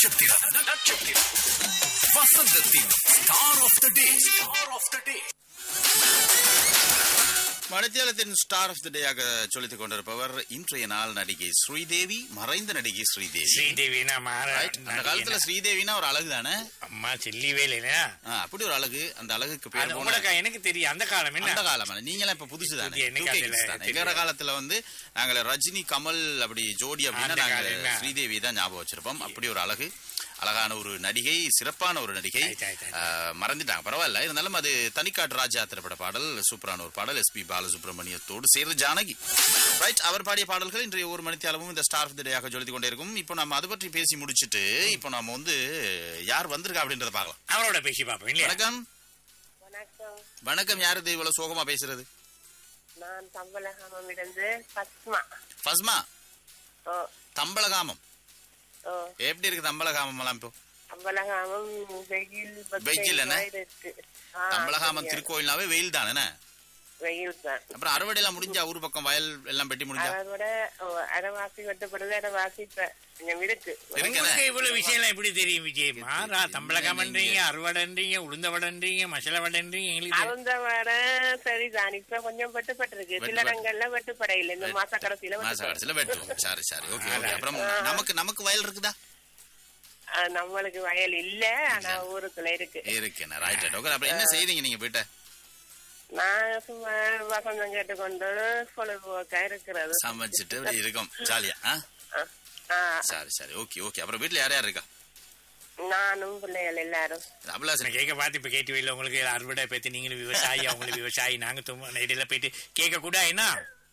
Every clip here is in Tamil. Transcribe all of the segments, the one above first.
நட்சத்திரம் நட்சத்திரம் வசந்தத்தின் star of the day star of the day மணித்தியாலத்தின் ஸ்டார் ஆஃப் த டேயாக சொல்லித்துக் கொண்டிருப்பவர் இன்றைய நாள் நடிகை ஸ்ரீதேவி மறைந்த நடிகை ஸ்ரீதேவி ஸ்ரீதேவினா மாற Right? அந்த காலத்துல ஸ்ரீதேவினா ஒரு அழகு தானே அம்மா செல்லி வேலையா அப்படி ஒரு அழகு அந்த அழகுக்கு அது பேர் போன உங்களுக்கு எனக்கு தெரியும் அந்த காலம் என்ன அந்த காலம் நீங்களாம் இப்ப புதுசு தானே புதிய எனக்கு 2K அதுல kids தானே. தெரியாது. எங்கட காலத்துல வந்து நாங்க ரஜினி கமல் அப்படி ஜோடி அப்படின்னா அந்த நாங்க காலம் என்ன? ஸ்ரீதேவி தான் ஞாபகம் வச்சிருப்போம் அப்படி ஒரு அழகு அழகான ஒரு நடிகை சிறப்பான ஒரு நடிகை ஆயிட்டு, ஆயிட்டு, ஆயிட்டு. ஆஹ், மறந்துட்டாங்க பரவாயில்ல இருந்தாலும் அது தனிக்காட்டு ராஜா திரைப்பட பாடல் சூப்பரான ஒரு பாடல் எஸ்பி பாலசுப்ரமணியத்தோடு சேர்ந்து ஜானகி ரைட் அவர் பாடிய பாடல்கள் இன்றைய ஒரு மணித்தியாலமும் இந்த ஸ்டார் ஆஃப் த டேயாக ஜொலித்து கொண்டே இருக்கும் இப்போ நம்ம அதை பற்றி பேசி முடிச்சிட்டு இப்போ நம்ம வந்து யார் வந்திருக்கா அப்படின்றத பார்க்கலாம் அவரோட பேசி பாப்போம் இல்லையா வணக்கம் வணக்கம் வணக்கம் யாரு இது இவ்வளவு சோகமா பேசுறது நான் தம்பலகாமிலிருந்து பத்மா ஃபஸ்மா ஓ தம்பளகாமம் ஓ எப்படி இருக்கு தம்பளகாமம் எல்லாம் இப்போ தம்பலகாமம் வெயில் பத்து வெயில் என்ன? மாதிரி இருக்கு ஆ, தம்பளகாமம் சரியா. திருக்கோயில்னாவே வெயில் தானே வெயில் தான் அப்புறம் அறுவடை எல்லாம் முடிஞ்சா ஊர் பக்கம் வயல் எல்லாம் பெட்டி முடிஞ்சா அதோட ஓ, அரைவாசி வெட்டப்படுது அரைவாசி இப்ப கொஞ்சம் இருக்கு இருக்குண்ணே. உங்களுக்கு இவ்வளவு விஷயம் எப்படி தெரியும் விஜய் மாறா தம்பளகமன்றீங்க அறுவடைன்றீங்க உளுந்த வடைன்றீங்க மசாலா வடைன்றீங்க எங்களுக்கு தெரியும். அருந்த வர சரிதான் இப்ப கொஞ்சம் வெட்டுப்பட்டிருக்கு சில வெட்டுப்பட்டு- இடங்கள்ல வெட்டுப்படையில இந்த மாச கடைசியில மாச வெட்டுப்படும். கடைசியில வெட்டுவோம் சரி சரி ஓகே ஓகே அப்புறம் நமக்கு நமக்கு வயல் இருக்குதா ஆ, நம்மளுக்கு வயல் இல்ல ஆனா ஊருக்குள்ள இருக்கு இருக்குண்ணே ரைட் ரைட் ஓகே அப்புறம் என்ன செய்றீங்க நீங்க போயிட்ட நான் சும்மா வசந்தம் கேட்டுக்கொண்டு பொழுதுபோக்கா இருக்கிறது சமைச்சிட்டு அப்படி இருக்கும் ஜாலியா ஆ? ஆ, ஆ, சரி சரி ஓகே ஓகே அப்புறம் வீட்டுல யார் யார் இருக்கா நானும் பிள்ளைகள் எல்லாரும் அபிலாசன் நான் கேட்க பார்த்து இப்ப கேட்டு இல்லை உங்களுக்கு அறுவடை பத்தி நீங்களும் விவசாயி அவங்களுக்கு விவசாயி நாங்க தும்மா இடையில போயிட்டு கேட்க கூட என்ன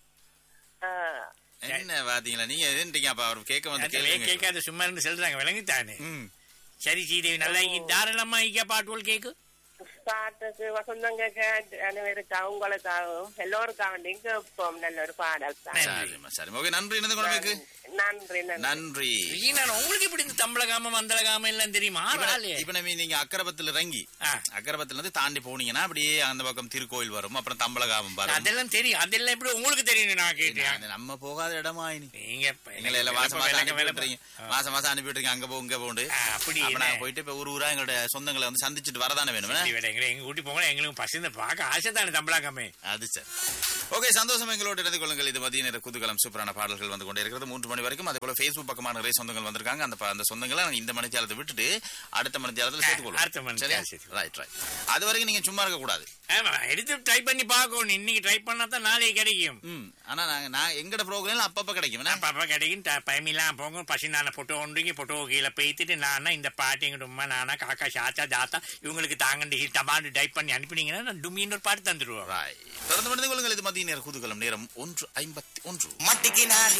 ஆ, என்ன பாத்தீங்களா நீங்க எதுன்றீங்க அப்ப அவர் கேட்க வந்து அதுவே கேளுங்க கேட்காத சும்மா இருந்து சொல்றாங்க விளங்கித்தானே ம். சரி ஸ்ரீதேவி நல்லா தாராளமா இங்க பாட்டுகள் கேக்கு பாட்டுக்கு வசந்தம் கேட்க அனைவருக்காகவும் உங்களுக்காகவும் எல்லோருக்காகவும் கேட்போம் நல்ல ஒரு பாடல் தான் சரிம்மா சரி ஓகே நன்றி இணைந்து கொண்டமைக்கு நன்றி நன்றி நன்றி நான் உங்களுக்கு இப்படி இந்த தம்பளகாமம் மந்தளகாமம் எல்லாம் தெரியுமா இப்ப- ஆளு. இப்ப நம்ம நீங்க அக்கரபத்துல இறங்கி ஆ. அக்கரபத்துல இருந்து தாண்டி போனீங்கன்னா அப்படியே அந்த பக்கம் திருக்கோயில் வரும் அப்புறம் தம்பலகாமம் வரும் அதெல்லாம் தெரியும் அதெல்லாம் எப்படி உங்களுக்கு தெரியும் நான் கேட்டேன் அது நம்ம போகாத இடமா இனி நீங்க இப்ப எங்களை எல்லாம் மாசம் விளக்க- மாசம் விளக்க- அனுப்பி விட்டுறீங்க மாசம் மாசம் அனுப்பி விட்டுறீங்க அங்க போ இங்க போண்டு ஆ, அப்படி அப்ப என்ன? நாங்க போயிட்டு இப்ப ஒரு ஊரா எங்களோட சொந்தங்களை வந்து சந்திச்சுட்டு வரதானே வேணும் இப்படி விட எங்களை எங்க கூட்டி போங்க எங்களுக்கு பசங்க பார்க்க ஆசை தானே தம்பளாக்காமே அது சரி ஓகே சந்தோஷம் எங்களோடு இணைந்து கொள்ளுங்கள் இது மதிய நேர குதூகலம் சூப்பரான பாடல்கள் வந்து கொண்டே இருக்கிறது மூன்று மணி வரைக்கும் அதே போல Facebook பக்கமான நிறைய சொந்தங்கள் வந்திருக்காங்க அந்த ப- அந்த சொந்தங்களை நாங்க இந்த மணித்தியாலத்தை விட்டுட்டு அடுத்த மணித்தியாலத்தில் சேர்த்துக்கொள்வோம் அடுத்த மணித்தியாலம் சேர்த்துக்கொள்வோம். ரைட் ரைட் அது வரைக்கும் நீங்க சும்மா இருக்க கூடாது ஆமா எடுத்து ட்ரை பண்ணி பார்க்கணும் இன்னைக்கு ட்ரை பண்ணா தான் நாளைக்கு கிடைக்கும் ம் ஆனா நாங்க நான் எங்கட ப்ரோக்ராம்ல அப்பப்ப கிடைக்கும் என்ன? பாப்பா கிடைக்கும் ட- பயமில்லாம் போங்க பசி நான போட்டோ ஒன்றுங்க போட்டோ கீழே பேத்திட்டு நானா இந்த பாட்டு எங்க உமா நானா காக்கா சாச்சா தாத்தா இவங்களுக்கு தாங்கண்டி டமாண்டு டைப் பண்ணி அனுப்பினீங்கன்னா நான் டுமின்னு ஒரு பாட்டு தந்துடுவோம் Right. தொடர்ந்து மனித கொள்ளுங்கள் இது மதிய நேர குதூகலம் நேரம் ஒன்று ஐம்பத்தி ஒன்று மட்டிக்கினார்